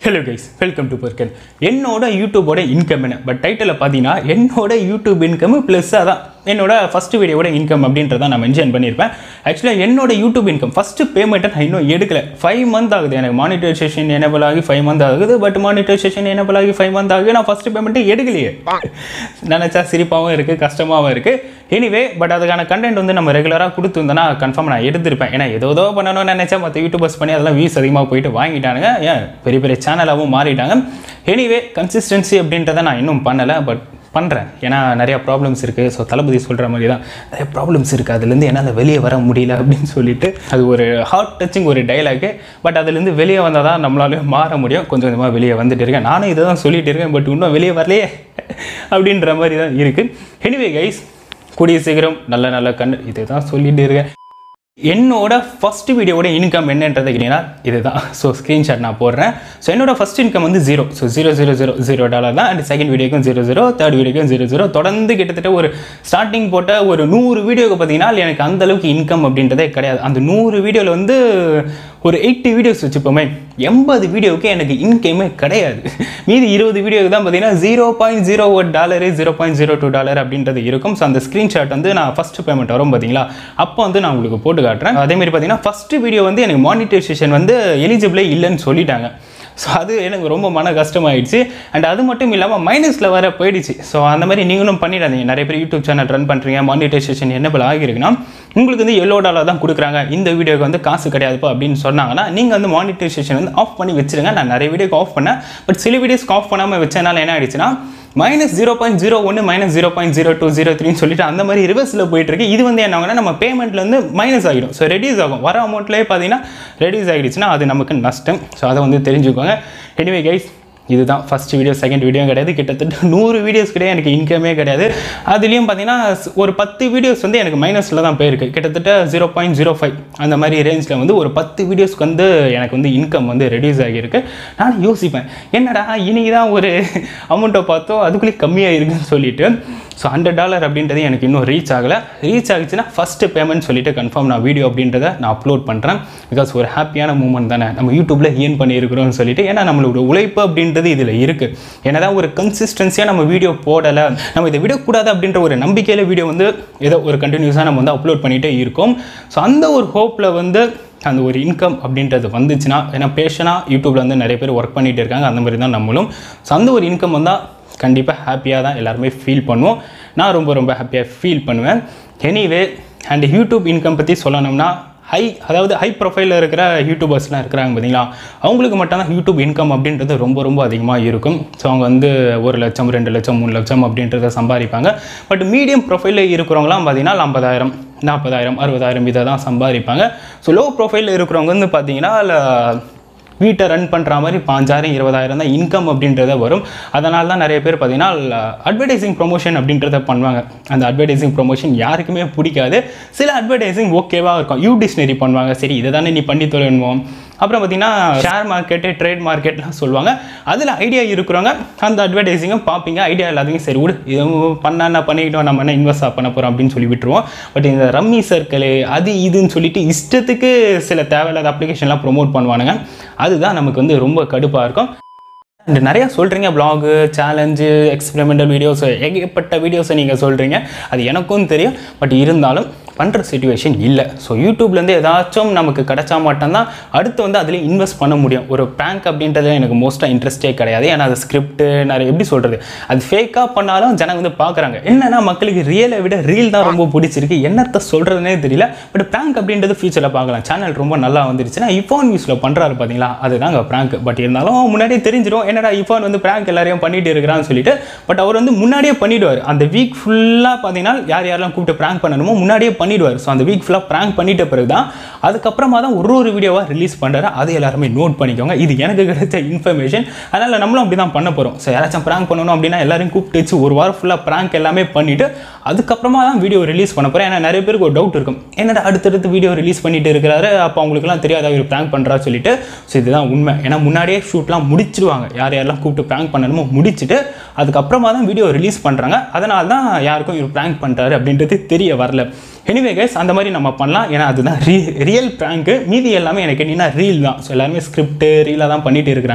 hello guys welcome to பர்கன் என்னோட யூடியூபோட இன்கம் என்ன பட் டைட்டில் பார்த்தீங்கன்னா என்னோட யூடியூப் இன்கம் ப்ளஸ் அதான் என்னோட ஃபர்ஸ்ட் வீடியோட இன்கம் அப்படின்றத நான் மென்ஷன் பண்ணியிருப்பேன் ஆக்சுவலாக என்னோட யூடியூப் இன்கம் ஃபர்ஸ்ட் பேமெண்ட்டை நான் இன்னும் எடுக்கல ஃபைவ் மந்த் ஆகுது எனக்கு மானிட்டைசேஷன் எனபிள் ஆகி ஃபைவ் மந்த் ஆகுது பட் மானிட்டைசேஷன் எனபிள் ஆகி ஃபைவ் மந்த் ஆகி நான் ஃபர்ஸ்ட் பேமெண்ட்டே எடுக்கலையே நினச்சா சிரிப்பாகவும் இருக்குது கஷ்டமாகவும் இருக்குது எனிவே பட் அதுக்கான கண்டென்ட் வந்து நம்ம ரெகுலராக கொடுத்துருந்தோன்னா கன்ஃபார்ம் நான் எடுத்திருப்பேன் ஏன்னா ஏதோ ஏதோ பண்ணணும்னு நினச்சா மற்ற யூடியூபர்ஸ் பண்ணி அதெல்லாம் வியூஸ் அதிகமாக போயிட்டு வாங்கிட்டானுங்க ஏன் பெரிய பெரிய சேனலாகவும் மாறிட்டாங்க எனிவே கன்சிஸ்டன்சி அப்படின்றத நான் இன்னும் பண்ணலை பட் பண்ணுறேன் ஏன்னா நிறையா ப்ராப்ளம்ஸ் இருக்குது ஸோ தளபதி சொல்கிற மாதிரி தான் நிறைய ப்ராப்ளம்ஸ் இருக்குது அதுலேருந்து என்னால் வெளியே வர முடியல அப்படின்னு சொல்லிட்டு அது ஒரு ஹார்ட் டச்சிங் ஒரு டைலாக்கு பட் அதுலேருந்து வெளியே வந்தால் தான் நம்மளால மாற முடியும் கொஞ்சம் கொஞ்சமாக வெளியே வந்துட்டு இருக்கேன் நானும் இதை தான் சொல்லிட்டு இருக்கேன் பட் இன்னும் வெளியே வரலையே அப்படின்ற மாதிரி தான் இருக்குது எனிவே கைஸ் கூடிய சீக்கிரம் நல்ல நல்ல கண் இதை தான் சொல்லிட்டு இருக்கேன் என்னோட ஃபர்ஸ்ட் வீடியோவோட இன்கம் என்னன்றது கேட்டீங்கன்னா இதுதான் ஸோ ஸ்க்ரீன்ஷாட் நான் போடுறேன் ஸோ என்னோட ஃபர்ஸ்ட் இன்கம் வந்து zero so zero zero zero zero dollar தான் அண்ட் செகண்ட் வீடியோக்கும் ஜீரோ ஜீரோ தேர்ட் வீடியோக்கும் ஜீரோ ஜீரோ தொடர்ந்து கிட்டத்தட்ட ஒரு ஸ்டார்டிங் போட்ட ஒரு நூறு வீடியோக்கு பார்த்தீங்கன்னா எனக்கு அந்த அளவுக்கு இன்கம் அப்படின்றதே கிடையாது அந்த நூறு வீடியோவில் வந்து ஒரு எயிட்டி வீடியோஸ் வச்சுப்போமே எண்பது வீடியோவுக்கு எனக்கு இன்கமே கிடையாது மீதி இருபது வீடியோக்கு தான் பார்த்தீங்கன்னா ஜீரோ பாயிண்ட் ஜீரோ ஒரு dollar zero point zero two dollar அப்படின்றது இருக்கும் ஸோ அந்த ஸ்க்ரீன்ஷாட் வந்து நான் ஃபஸ்ட் பேமெண்ட் வரும் பார்த்தீங்களா அப்போ வந்து நான் உங்களுக்கு போட்டு காட்டுறேன் அதே மாதிரி பார்த்தீங்கன்னா ஃபஸ்ட்டு வீடியோ வந்து எனக்கு மானிட்டைசேஷன் வந்து எலிஜிபிளே இல்லைன்னு சொல்லிட்டாங்க ஸோ அது எனக்கு ரொம்ப மன கஷ்டமாயிடுச்சு அண்ட் அது மட்டும் இல்லாமல் மைனஸில் வர போயிடுச்சு ஸோ அந்த மாதிரி நீங்களும் பண்ணிடாதீங்க நிறைய பேர் யூடியூப் சேனல் ரன் பண்ணுறீங்க மானிட்டைசேஷன் என்னபிள் ஆகிருக்குன்னா உங்களுக்கு வந்து எல்லோ டாலர் தான் கொடுக்குறாங்க இந்த வீடியோக்கு வந்து காசு கிடையாதுப்பா அப்படின்னு சொன்னாங்கன்னா நீங்கள் வந்து மானிட்டைசேஷன் வந்து ஆஃப் பண்ணி வச்சிருங்க நான் நிறைய வீடியோக்கு ஆஃப் பண்ணேன் பட் சில வீடியோஸ்க்கு ஆஃப் பண்ணாமல் வச்சனால என்ன ஆயிடுச்சுன்னா மைனஸ் ஜீரோ பாயிண்ட் ஜீரோ ஒன்று minus zero point zero two zero த்ரீன்னு சொல்லிட்டு அந்த மாதிரி ரிவர்ஸில் போயிட்டு இருக்கு இது வந்து என்ன ஆகும்னா நம்ம பேமெண்ட்ல வந்து மைனஸ் ஆகிடும் ஸோ ரெடியூஸ் ஆகும் வர அமௌண்ட்லேயே பார்த்தீங்கன்னா ரெடியூஸ் ஆகிடுச்சுன்னா அது நமக்கு நஷ்டம் ஸோ அதை வந்து தெரிஞ்சுக்கோங்க எனிவே கைஸ் இதுதான் ஃபர்ஸ்ட் வீடியோ செகண்ட் வீடியோ கிடையாது கிட்டத்தட்ட நூறு வீடியோஸ் கிடையாது எனக்கு இன்கமே கிடையாது அதுலேயும் பார்த்தீங்கன்னா ஒரு பத்து வீடியோஸ் வந்து எனக்கு மைனஸில் தான் போயிருக்கு கிட்டத்தட்ட ஜீரோ பாயிண்ட் ஜீரோ ஃபைவ் அந்த மாதிரி ரேஞ்சில் வந்து ஒரு பத்து வீடியோஸ்க்கு வந்து எனக்கு வந்து இன்கம் வந்து ரெடியூஸ் ஆகியிருக்கு நான் யோசிப்பேன் என்னடா இன்னைக்கு தான் ஒரு அமௌண்ட்டை பார்த்தோம் அதுக்குள்ளேயே கம்மியாக இருக்குன்னு சொல்லிட்டு ஸோ ஹண்ட்ரட் டாலர் அப்படின்றது எனக்கு இன்னும் ரீச் ஆகலை ரீச் ஆகிச்சுன்னா ஃபஸ்ட்டு பேமெண்ட் சொல்லிட்டு கன்ஃபார்ம் நான் வீடியோ அப்படின்றத நான் அப்லோட் பண்ணுறேன் பிகாஸ் ஒரு ஹாப்பியான மூமெண்ட் தானே நம்ம யூடியூப்பில் ஏன் பண்ணியிருக்கிறோம்னு சொல்லிட்டு ஏன்னா நம்மளோட உழைப்பு அப்படின்றது இதில் இருக்குது என்னதான் ஒரு கன்சிஸ்டன்சியாக நம்ம வீடியோ போடலை நம்ம இதை விடக்கூடாது அப்படின்ற ஒரு நம்பிக்கையில் வீடியோ வந்து ஏதோ ஒரு கண்டினியூஸாக நம்ம வந்து அப்லோட் பண்ணிகிட்டே இருக்கோம் ஸோ அந்த ஒரு ஹோப்பில் வந்து அந்த ஒரு இன்கம் அப்படின்றது வந்துச்சுன்னா ஏன்னா பேஷனாக யூடியூப்பில் வந்து நிறைய பேர் ஒர்க் பண்ணிகிட்டு இருக்காங்க அந்த மாதிரி தான் நம்மளும் ஸோ அந்த ஒரு இன்கம் வந்தால் கண்டிப்பாக ஹாப்பியாக தான் எல்லாருமே ஃபீல் பண்ணுவோம் நான் ரொம்ப ரொம்ப ஹாப்பியாக ஃபீல் பண்ணுவேன் எனிவே அண்ட் யூடியூப் இன்கம் பற்றி சொல்லணும்னா ஹை அதாவது ஹை ப்ரொஃபைலில் இருக்கிற யூடியூபர்ஸ்லாம் இருக்கிறாங்க பார்த்தீங்களா அவங்களுக்கு மட்டும் தான் யூடியூப் இன்கம் அப்படின்றது ரொம்ப ரொம்ப அதிகமாக இருக்கும் ஸோ அவங்க வந்து ஒரு லட்சம் ரெண்டு லட்சம் மூணு லட்சம் அப்படின்றத சம்பாதிப்பாங்க பட் மீடியம் ப்ரொஃபைலில் இருக்கிறவங்களாம் பார்த்தீங்கன்னா ஐம்பதாயிரம் நாற்பதாயிரம் அறுபதாயிரம் இதை தான் சம்பாதிப்பாங்க ஸோ லோ ப்ரொஃபைலில் இருக்கிறவங்க வந்து பார்த்தீங்கன்னா அதில் வீட்டை ரன் பண்ணுற மாதிரி பாஞ்சாயிரம் இருபதாயிரம் தான் இன்கம் அப்படின்றத வரும் அதனால தான் நிறைய பேர் பார்த்தீங்கன்னா அட்வர்டைசிங் ப்ரொமோஷன் அப்படின்றத பண்ணுவாங்க அந்த அட்வர்டைசிங் ப்ரொமோஷன் யாருக்குமே பிடிக்காது சில அட்வர்டைசிங் ஓகேவாக இருக்கும் யூ டிக்ஷனரி பண்ணுவாங்க சரி இதை தானே நீ பண்ணி தொலைணுமோ அப்புறம் பார்த்தீங்கன்னா ஷேர் மார்க்கெட்டு ட்ரேட் மார்க்கெட்லாம் சொல்லுவாங்க அதில் ஐடியா இருக்கிறவங்க அந்த அட்வர்டைஸிங்கும் பார்ப்பீங்க ஐடியா எல்லாத்தையும் சரி விடு இது பண்ணா நான் பண்ணிக்கிட்டோம் நம்ம என்ன இன்வெஸ்ட் பண்ண போகிறோம் அப்படின்னு சொல்லி விட்டுருவோம் பட் இந்த ரம்மி சர்க்கிள் அது இதுன்னு சொல்லிட்டு இஷ்டத்துக்கு சில தேவையில்லாத அப்ளிகேஷன்லாம் ப்ரொமோட் பண்ணுவானுங்க அதுதான் நமக்கு வந்து ரொம்ப கடுப்பாக இருக்கும் அண்ட் நிறையா சொல்கிறீங்க ப்ளாகு சேலஞ்சு எக்ஸ்பெரிமெண்டல் வீடியோஸ் ஏகப்பட்ட வீடியோஸை நீங்கள் சொல்கிறீங்க அது எனக்கும் தெரியும் பட் இருந்தாலும் பண்ணுற சுச்சுவேஷன் இல்லை ஸோ யூடியூப்லேருந்து ஏதாச்சும் நமக்கு கிடைச்சா மட்டும்தான் அடுத்து வந்து அதில் இன்வெஸ்ட் பண்ண முடியும் ஒரு பேங்க் அப்படின்றதுல எனக்கு மோஸ்ட்டாக இன்ட்ரெஸ்டே கிடையாது ஏன்னா அது ஸ்கிரிப்ட்டு நிறைய எப்படி சொல்கிறது அது ஃபேக்காக பண்ணாலும் ஜனங்க வந்து பார்க்குறாங்க என்னன்னா மக்களுக்கு ரியலை விட ரீல் தான் ரொம்ப பிடிச்சிருக்கு என்னத்தை சொல்கிறதுனே தெரியல பட் பேங்க் அப்படின்றது ஃபியூச்சரில் பார்க்கலாம் சேனல் ரொம்ப நல்லா வந்துருச்சுன்னா இஃபோன் நியூஸில் பண்ணுறாரு பார்த்தீங்களா அதுதாங்க ப்ராங்க் பட் இருந்தாலும் முன்னாடியே தெரிஞ்சிடும் என்னடா இஃபோன் வந்து ப்ராங்க் எல்லாரையும் பண்ணிட்டு இருக்கிறான்னு சொல்லிட்டு பட் அவர் வந்து முன்னாடியே பண்ணிடுவார் அந்த வீக் ஃபுல்லாக பார்த்தீங்கன்னா யார் யாரெல்லாம் கூப்பிட்டு ப்ராங்க் பண்ணணுமோ முன்னாடியே பண்ணிடுவார் ஸோ அந்த வீக் ஃபுல்லாக ப்ராங்க் பண்ணிட்ட பிறகு தான் அதுக்கப்புறமா தான் ஒரு ஒரு வீடியோவாக ரிலீஸ் பண்ணுறாரு அதை எல்லாருமே நோட் பண்ணிக்கோங்க இது எனக்கு கிடைச்ச இன்ஃபர்மேஷன் அதனால் நம்மளும் அப்படி தான் பண்ண போகிறோம் ஸோ யாராச்சும் ப்ராங்க் பண்ணணும் அப்படின்னா எல்லாரையும் கூப்பிட்டு வச்சு ஒரு வாரம் ஃபுல்லாக ப்ராங்க் எல்லாமே பண்ணிவிட்டு அதுக்கப்புறமா தான் வீடியோ ரிலீஸ் பண்ண போகிறேன் ஏன்னா நிறைய பேருக்கு ஒரு டவுட் இருக்கும் என்னடா அடுத்தடுத்து வீடியோ ரிலீஸ் பண்ணிட்டு இருக்கிறாரு அப்போ அவங்களுக்குலாம் தெரியாத அவர் ப்ராங்க் பண்ணுறா சொல்லிட்டு ஸோ இதுதான் உண்மை ஏன்னா முன்னாடியே ஷூட்லாம் முடிச்சிடுவாங்க யார் யாரெல்லாம் கூப்பிட்டு ப்ராங்க் பண்ணணுமோ முடிச்சுட்டு அதுக்கப்புறமா தான் வீடியோ ரிலீஸ் பண்ணுறாங்க அதனால தான் யாருக்கும் இவர் ப்ராங்க் பண்ணுறாரு அப்படின்றது தெரிய வரல எனிவே கைஸ் அந்த மாதிரி நம்ம பண்ணலாம் ஏன்னா அதுதான் ரீ ரியல் ப்ராங்க்கு மீதி எல்லாமே எனக்கு என்னன்னா ரீல் தான் ஸோ எல்லாருமே ஸ்கிரிப்ட் ரீலாக தான் பண்ணிட்டு இருக்கிறாங்க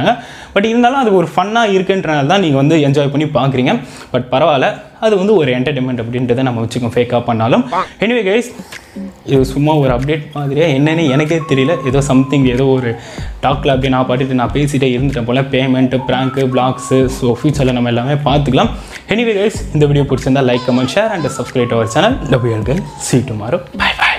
பட் இருந்தாலும் அது ஒரு ஃபன்னாக இருக்குன்றனால தான் நீங்கள் வந்து என்ஜாய் பண்ணி பார்க்குறீங்க பட் பரவாயில்ல அது வந்து ஒரு என்டர்டைன்மெண்ட் அப்படின்றத நம்ம வச்சுக்கோம் ஃபேக்காக பண்ணாலும் எனிவே கைஸ் இது சும்மா ஒரு அப்டேட் மாதிரியே என்னன்னு எனக்கே தெரியல ஏதோ சம்திங் ஏதோ ஒரு டாக்கில் அப்படி நான் பாட்டுட்டு நான் பேசிட்டே இருந்துட்டேன் போல் பேமெண்ட்டு ப்ராங்க்கு பிளாக்ஸு ஸோ ஃபியூச்சரில் நம்ம எல்லாமே பார்த்துக்கலாம் எனிவே கைஸ் இந்த வீடியோ பிடிச்சிருந்தா like comment share and subscribe our channel W C tomorrow bye by